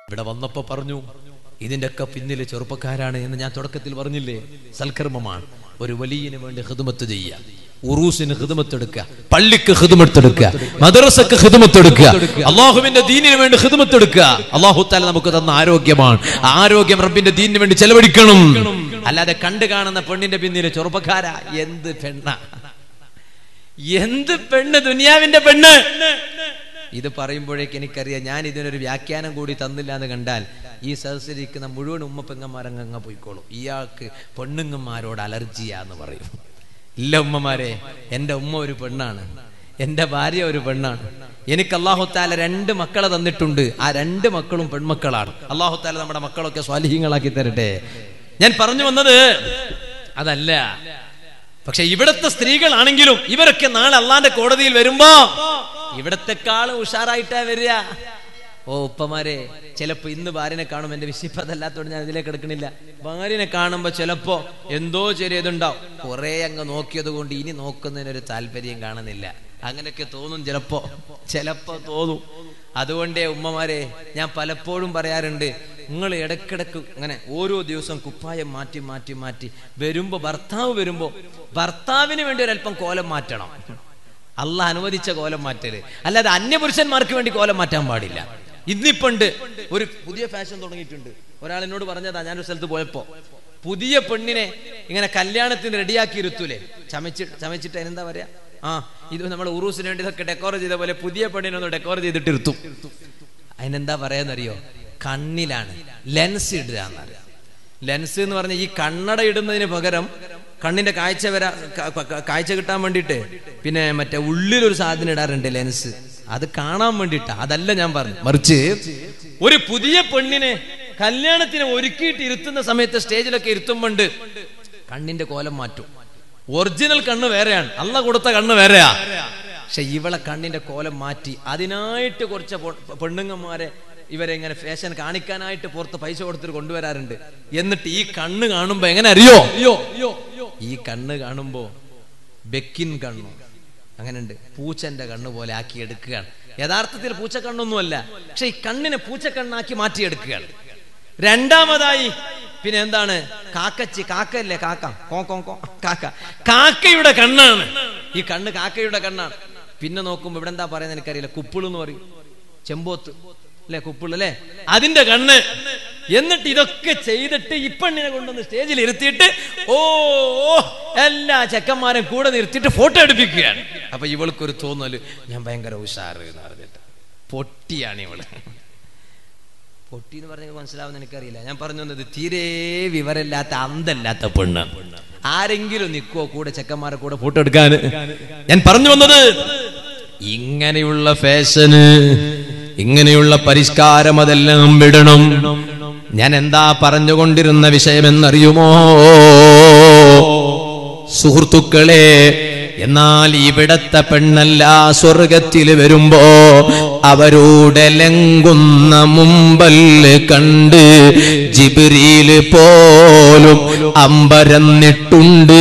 ഇവിടെ വന്നപ്പോ പറഞ്ഞു ഇതിന്റെയൊക്കെ പിന്നിൽ ചെറുപ്പക്കാരാണ് എന്ന് ഞാൻ തുടക്കത്തിൽ പറഞ്ഞില്ലേ സൽക്കർമ്മമാണ് ഒരു വലിയന് വേണ്ടി ഹിദമത്ത് ചെയ്യുക ഉറൂസിന് ഹിദമത്തെടുക്കുക പള്ളിക്ക് ഹിദമത്തെടുക്കുക മദ്രസക്ക് ഹിദമത്തെടുക്കുക അള്ളാഹുവിന്റെ ദീനിന് വേണ്ടി ഹിദമത്തെടുക്കുക അള്ളാഹു താല നമുക്ക് തന്ന ആരോഗ്യമാണ് ആ ആരോഗ്യം റബ്ബിന്റെ ദീനിന് വേണ്ടി ചെലവഴിക്കണം അല്ലാതെ കണ്ടു കാണുന്ന പെണ്ണിന്റെ പിന്നിൽ ചെറുപ്പക്കാര എന്ത് പെണ്ണ എന്ത് പെണ്ണ് ദുനിയാവിന്റെ പെണ്ണ് ഇത് പറയുമ്പോഴേക്ക് എനിക്കറിയാം ഞാൻ ഇതിനൊരു വ്യാഖ്യാനം കൂടി തന്നില്ല എന്ന് കണ്ടാൽ ഈ സദസ്സിലിരിക്കുന്ന മുഴുവൻ ഉമ്മ പെങ്ങന്മാരങ്ങ പോയിക്കോളും ഇയാൾക്ക് പെണ്ണുങ്ങന്മാരോട് അലർജിയാന്ന് പറയും ഇല്ല ഉമ്മമാരെ എൻ്റെ ഉമ്മ ഒരു പെണ്ണാണ് എൻ്റെ ഭാര്യ ഒരു പെണ്ണാണ് എനിക്ക് അള്ളാഹുത്താല രണ്ട് മക്കളെ തന്നിട്ടുണ്ട് ആ രണ്ട് മക്കളും പെൺമക്കളാണ് അള്ളാഹുത്താല നമ്മുടെ മക്കളൊക്കെ സ്വാലിഹ്യങ്ങളാക്കി തരട്ടെ ഞാൻ പറഞ്ഞു വന്നത് അതല്ല പക്ഷെ ഇവിടുത്തെ സ്ത്രീകളാണെങ്കിലും ഇവരൊക്കെ നാളെ അള്ളാന്റെ കോടതിയിൽ വരുമ്പോ ഇവിടത്തെക്കാളും ഉഷാറായിട്ടാ വരിക ഓ ഉപ്പമാരെ ചിലപ്പോ ഇന്ന് ഭാര്യനെ കാണും എന്റെ വിശിപ്പ് അതല്ലാത്തോണ്ട് ഞാൻ ഇതിലേക്ക് എടുക്കണില്ല ഭാര്യനെ കാണുമ്പോ ചിലപ്പോ എന്തോ ചെറിയതുണ്ടാവും കുറെ അങ്ങ് നോക്കിയത് കൊണ്ട് ഇനി നോക്കുന്നതിനൊരു താല്പര്യം കാണുന്നില്ല അങ്ങനെയൊക്കെ തോന്നും ചിലപ്പോ ചിലപ്പോ തോന്നും അതുകൊണ്ടേ ഉമ്മമാരെ ഞാൻ പലപ്പോഴും പറയാറുണ്ട് നിങ്ങൾ ഇടക്കിടക്ക് അങ്ങനെ ഓരോ ദിവസം കുപ്പായം മാറ്റി മാറ്റി മാറ്റി വരുമ്പോ ഭർത്താവ് വരുമ്പോ ഭർത്താവിന് വേണ്ടി ഒരല്പം കോലം മാറ്റണം അല്ല അനുവദിച്ച കോലം മാറ്റല് അല്ലാതെ അന്യപുരുഷന്മാർക്ക് വേണ്ടി കോലം മാറ്റാൻ പാടില്ല ഇന്നിപ്പണ്ട് ഒരു പുതിയ ഫാഷൻ തുടങ്ങിയിട്ടുണ്ട് ഒരാൾ എന്നോട് പറഞ്ഞതാ ഞാനൊരു സ്ഥലത്ത് പോയപ്പോ പുതിയ പെണ്ണിനെ ഇങ്ങനെ കല്യാണത്തിന് റെഡിയാക്കി ഇരുത്തൂലേ ചമച്ച് ചമച്ചിട്ട് അതിനെന്താ പറയാ ആ ഇത് നമ്മൾ ഉറൂസിന് വേണ്ടി ഇതൊക്കെ ഡെക്കോർ ചെയ്ത പോലെ പുതിയ പെണ്ണിനെ ഒന്ന് ഡെക്കോർ ചെയ്തിട്ട് ഇരുത്തും അതിനെന്താ പറയാന്നറിയോ കണ്ണിലാണ് ലെൻസ് ഇടുക എന്നറിയാം ലെൻസ് എന്ന് പറഞ്ഞ ഈ കണ്ണട ഇടുന്നതിന് പകരം കണ്ണിന്റെ കാഴ്ച വരാ ക- ക- കാഴ്ച കിട്ടാൻ വേണ്ടിയിട്ട് പിന്നെ മറ്റേ ഉള്ളിലൊരു സാധനം ഇടാറുണ്ട് ലെൻസ് അത് കാണാൻ വേണ്ടിയിട്ടാ അതല്ല ഞാൻ പറഞ്ഞു മറിച്ച് ഒരു പുതിയ പെണ്ണിനെ കല്യാണത്തിന് ഒരുക്കിയിട്ട് ഇരുത്തുന്ന സമയത്ത് സ്റ്റേജിലൊക്കെ ഇരുത്തുമ്പോണ്ട് കണ്ണിന്റെ കോലം മാറ്റും ഒറിജിനൽ കണ്ണ് വേറെയാണ് അല്ല കൊടുത്ത കണ്ണ് വേറെയാ പക്ഷെ ഇവളെ കണ്ണിന്റെ കോലം മാറ്റി അതിനായിട്ട് കുറച്ച് പൊ- പെണ്ണുങ്ങന്മാരെ ഇവരെ ഇങ്ങനെ ഫാഷൻ കാണിക്കാനായിട്ട് പുറത്ത് പൈസ കൊടുത്തിട്ട് കൊണ്ടുവരാറുണ്ട് എന്നിട്ട് ഈ കണ്ണ് കാണുമ്പോ എങ്ങനെ അറിയോ ഈ കണ്ണ് കാണുമ്പോ ബെക്കിൻ കണ്ണു അങ്ങനെയുണ്ട് പൂച്ചന്റെ കണ്ണ് പോലെ ആക്കി എടുക്കുകയാണ് യഥാർത്ഥത്തിൽ പൂച്ച കണ്ണൊന്നുമല്ല പക്ഷെ ഈ കണ്ണിനെ പൂച്ചക്കണ്ണാക്കി മാറ്റിയെടുക്കുകയാണ് രണ്ടാമതായി പിന്നെ എന്താണ് കാക്കച്ചി കാക്കയല്ലേ കാക്ക കോ കോ കോ കാക്ക കാക്കയുടെ കണ്ണാണ് ഈ കണ്ണ് കാക്കയുടെ കണ്ണാണ് പിന്നെ നോക്കുമ്പോ ഇവിടെ എന്താ പറയുന്നത് എനിക്കറിയില്ല കുപ്പിള് എന്ന് പറയും ചെമ്പോത്ത് അല്ലെ കുപ്പിള് അല്ലെ അതിന്റെ കണ്ണ് എന്നിട്ട് ഇതൊക്കെ ചെയ്തിട്ട് ഈ പെണ്ണിനെ കൊണ്ടുവന്ന് സ്റ്റേജിൽ ഇരുത്തിയിട്ട് ഓ ഓ, എല്ലാ ചെക്കന്മാരും കൂടെ നിർത്തിയിട്ട് ഫോട്ടോ എടുപ്പിക്കുകയാണ് അപ്പൊ ഇവൾക്കൊരു തോന്നല് ഞാൻ ഭയങ്കര ഉഷാറ് എന്ന് പറഞ്ഞിട്ട് പൊട്ടിയാണ് ഇവള് പൊട്ടി എന്ന് പറഞ്ഞാൽ മനസ്സിലാവുന്ന എനിക്കറിയില്ല ഞാൻ പറഞ്ഞു വന്നത് തീരെ വിവരമില്ലാത്ത അന്തല്ലാത്ത പെണ്ണ് ആരെങ്കിലും നിൽക്കുവോ കൂടെ ചെക്കന്മാരെ കൂടെ ഫോട്ടോ എടുക്കാൻ ഞാൻ പറഞ്ഞു വന്നത് ഇങ്ങനെയുള്ള ഫാഷന് ഇങ്ങനെയുള്ള പരിഷ്കാരം അതെല്ലാം വിടണം ഞാൻ എന്താ പറഞ്ഞുകൊണ്ടിരുന്ന വിഷയമെന്നറിയുമോ സുഹൃത്തുക്കളെ എന്നാൽ ഇവിടത്തെ പെണ്ണല്ല സ്വർഗത്തിൽ വരുമ്പോ അവരോട് ലംഘുന്ന മുമ്പല് കണ്ട് ജിബിരിയില് പോലും അമ്പരന്നിട്ടുണ്ട്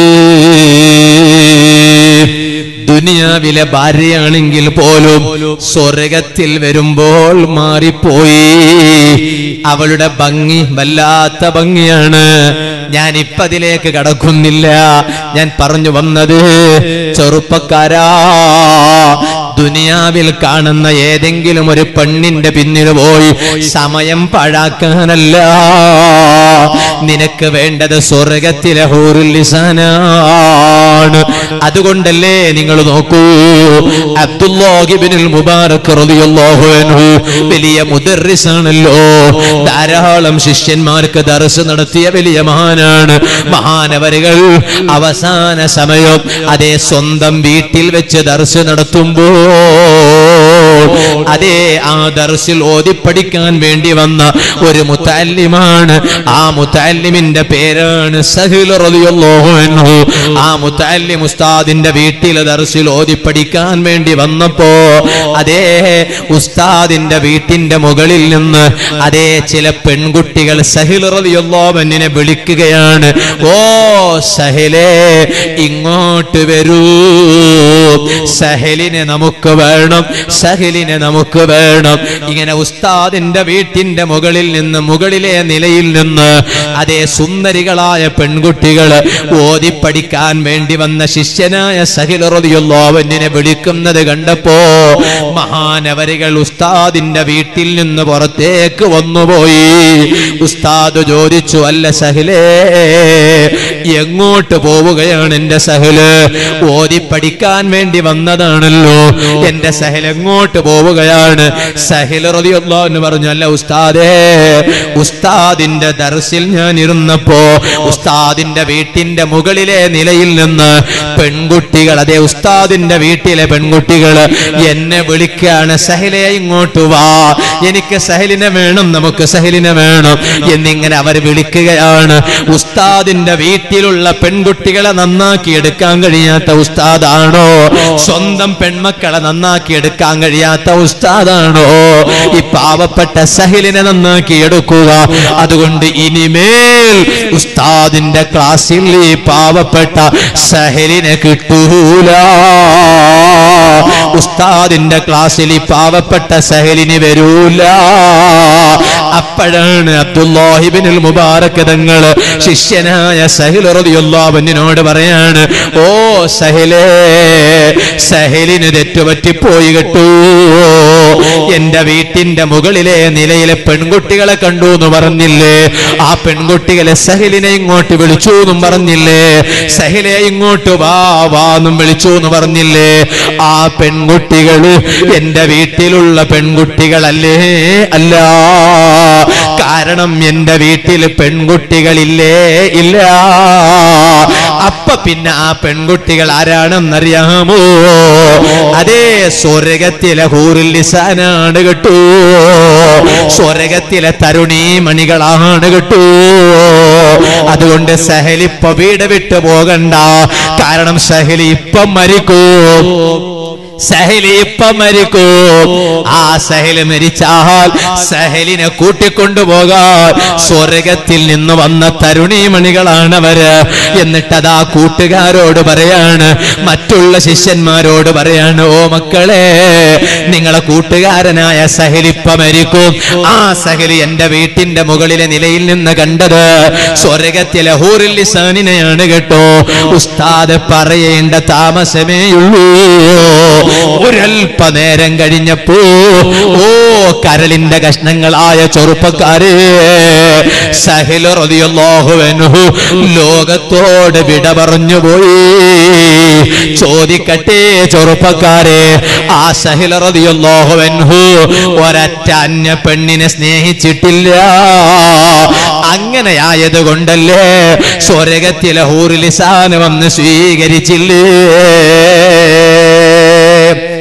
ദുനിയാവിലെ ഭാര്യയാണെങ്കിൽ പോലും സ്വർഗത്തിൽ വരുമ്പോൾ മാറിപ്പോയി അവളുടെ ഭംഗി വല്ലാത്ത ഭംഗിയാണ് ഞാൻ ഇപ്പതിലേക്ക് കടക്കുന്നില്ല ഞാൻ പറഞ്ഞു വന്നത് ചെറുപ്പക്കാരാ ദുനിയാവിൽ കാണുന്ന ഏതെങ്കിലും ഒരു പെണ്ണിന്റെ പിന്നിൽ പോയി സമയം പാഴാക്കാനല്ല നിനക്ക് വേണ്ടത് സ്വർഗത്തിലെ ഹൂറുലിസാനാണ് അതുകൊണ്ടല്ലേ നിങ്ങൾ നോക്കൂ അബ്ദുല്ലാഹിബിനുൽ മുബാറക് റളിയല്ലാഹു അൻഹു വലിയ മുദർറിസാണല്ലോ ധാരാളം ശിഷ്യന്മാർക്ക് ദർസ് നടത്തിയ വലിയ മഹാനാണ് മഹാനവരുകൾ അവസാന സമയം അതേ സ്വന്തം വീട്ടിൽ വെച്ച് ദർസ് നടത്തുമ്പോൾ അതേ ആ ദർസിൽ ഓതി പഠിക്കാൻ വേണ്ടി വന്ന ഒരു മുത്തല്ലിമാണ് ആ മുത്തല്ലിമിന്റെ പേരാണ് സഹിൽ റളിയല്ലാഹു അൻഹു ആ മുത്തല്ലിം ഉസ്താദിന്റെ വീട്ടിൽ ദർസിൽ ഓതി പഠിക്കാൻ വേണ്ടി വന്നപ്പോ അതേ ഉസ്താദിന്റെ വീട്ടിന്റെ മുകളിൽ നിന്ന് അതേ ചില പെൺകുട്ടികൾ സഹിൽ റളിയല്ലാഹുവിനെ വിളിക്കുകയാണ് ഓ സഹിലേ ഇങ്ങോട്ട് വരൂ സഹലിനെ നമുക്ക് വേണം സഹലിനെ നമുക്ക് വേണം ഇങ്ങനെ ഉസ്താദിന്റെ വീട്ടിന്റെ മുകളിൽ നിന്ന് മുകളിലെ നിലയിൽ നിന്ന് അതേ സുന്ദരികളായ പെൺകുട്ടികൾ ഓതി പഠിക്കാൻ വേണ്ടി വന്ന ശിഷ്യനായ സഹിലറിയുള്ളവനെ വിളിക്കുന്നത് കണ്ടപ്പോ മഹാനവരികൾ ഉസ്താദിന്റെ വീട്ടിൽ നിന്ന് പുറത്തേക്ക് വന്നുപോയി ഉസ്താദ് ചോദിച്ചു അല്ല സഹിലേ എങ്ങോട്ട് പോവുകയാണ് എന്റെ സഹല് ഓതി പഠിക്കാൻ വേണ്ടി വന്നതാണല്ലോ എന്റെ സഹൽ എങ്ങോട്ട് പോവുകയാണ് സഹിൽ റതിയല്ലോ എന്ന് പറഞ്ഞു അല്ല ഉസ്താദേ ഉസ്താദിന്റെ ദർസിൽ ഞാൻ ഇരുന്നപ്പോ ഉസ്താദിന്റെ വീട്ടിന്റെ മുകളിലെ നിലയിൽ നിന്ന് പെൺകുട്ടികൾ അതെ ഉസ്താദിന്റെ വീട്ടിലെ പെൺകുട്ടികൾ എന്നെ വിളിക്കാണ് സഹലെ ഇങ്ങോട്ട് വാ എനിക്ക് സഹലിനെ വേണം നമുക്ക് സഹലിനെ വേണം എന്നിങ്ങനെ അവർ വിളിക്കുകയാണ് ഉസ്താദിന്റെ വീട്ടിലുള്ള പെൺകുട്ടികളെ നന്നാക്കി എടുക്കാൻ കഴിയാത്ത ഉസ്താദാണോ സ്വന്തം പെൺമക്കളെ നന്നാക്കി എടുക്കാൻ കഴിയാത്ത ഉസ്താദാണോ ഈ പാവപ്പെട്ട സഹിലിനെ നന്നാക്കി എടുക്കുക അതുകൊണ്ട് ഇനിമേൽ ഉസ്താദിന്റെ ക്ലാസ്സിൽ ഈ പാവപ്പെട്ട സഹലിനെ കിട്ടൂല ഉസ്താദിന്റെ ക്ലാസ്സിൽ ഈ പാവപ്പെട്ട സഹലിന് വരൂല അപ്പോഴാണ് അബ്ദുല്ലാഹിബിനുൽ മുബാറക് തങ്ങൾ ശിഷ്യനായ സഹിൽ റളിയല്ലാഹുവിനോട് പറയാണ് ഓ സഹിലേ സഹിലിന് തെറ്റുപറ്റിപ്പോയി കേട്ടു എന്റെ വീട്ടിന്റെ മുകളിലെ നിലയിലെ പെൺകുട്ടികളെ കണ്ടു എന്ന് പറഞ്ഞില്ലേ ആ പെൺകുട്ടികളെ സഹിലിനെ ഇങ്ങോട്ട് വിളിച്ചു എന്നും പറഞ്ഞില്ലേ സഹിലെ ഇങ്ങോട്ട് വാ വാ എന്നും വിളിച്ചു എന്ന് പറഞ്ഞില്ലേ ആ പെൺകുട്ടികള് എന്റെ വീട്ടിലുള്ള പെൺകുട്ടികളല്ലേ അല്ല കാരണം എന്റെ വീട്ടിൽ പെൺകുട്ടികളില്ലേ ഇല്ല അപ്പൊ പിന്നെ ആ പെൺകുട്ടികൾ ആരാണെന്നറിയാമോ അതേ സ്വർഗത്തിലെ ഹൂറിൽ ലിസാനാണ് കേട്ടു സ്വർഗത്തിലെ തരുണീമണികളാണ് കേട്ടു അതുകൊണ്ട് സഹലി ഇപ്പൊ വീട് വിട്ടു പോകണ്ട കാരണം സഹലി ഇപ്പം മരിക്കൂ സഹലി ഇപ്പൊ മരിക്കൂ ആ സഹല് മരിച്ചാൽ സഹലിനെ കൂട്ടിക്കൊണ്ടുപോകാൻ സ്വർഗത്തിൽ നിന്ന് വന്ന തരുണീമണികളാണവര് എന്നിട്ടതാ കൂട്ടുകാരോട് പറയാണ് മറ്റുള്ള ശിഷ്യന്മാരോട് പറയാണ് ഓ മക്കളെ നിങ്ങളെ കൂട്ടുകാരനായ സഹലിപ്പ മരിക്കും ആ സഹലി എന്റെ വീട്ടിന്റെ മുകളിലെ നിലയിൽ നിന്ന് കണ്ടത് സ്വർഗത്തിലെ ഹൂറിൽ ലിസാനിനെയാണ് കേട്ടോ ഉസ്താദ് പറയേണ്ട താമസമേയുള്ളൂ ഒരൽപ്പനേരം കഴിഞ്ഞപ്പോ ഓ കരളിന്റെ കഷ്ണങ്ങളായ ചെറുപ്പക്കാരെ സഹിൽ റളിയല്ലാഹുവൻഹു ലോകത്തോട് വിട പറഞ്ഞു പോയി ചോദിക്കട്ടെ ചെറുപ്പക്കാരെ ആ സഹിൽ റളിയല്ലാഹുവൻഹു ഒരറ്റ അന്യ പെണ്ണിനെ സ്നേഹിച്ചിട്ടില്ല അങ്ങനെയായത് കൊണ്ടല്ലേ സ്വർഗത്തിലെ ഹൂറിലിസാനം വന്ന് സ്വീകരിച്ചില്ലേ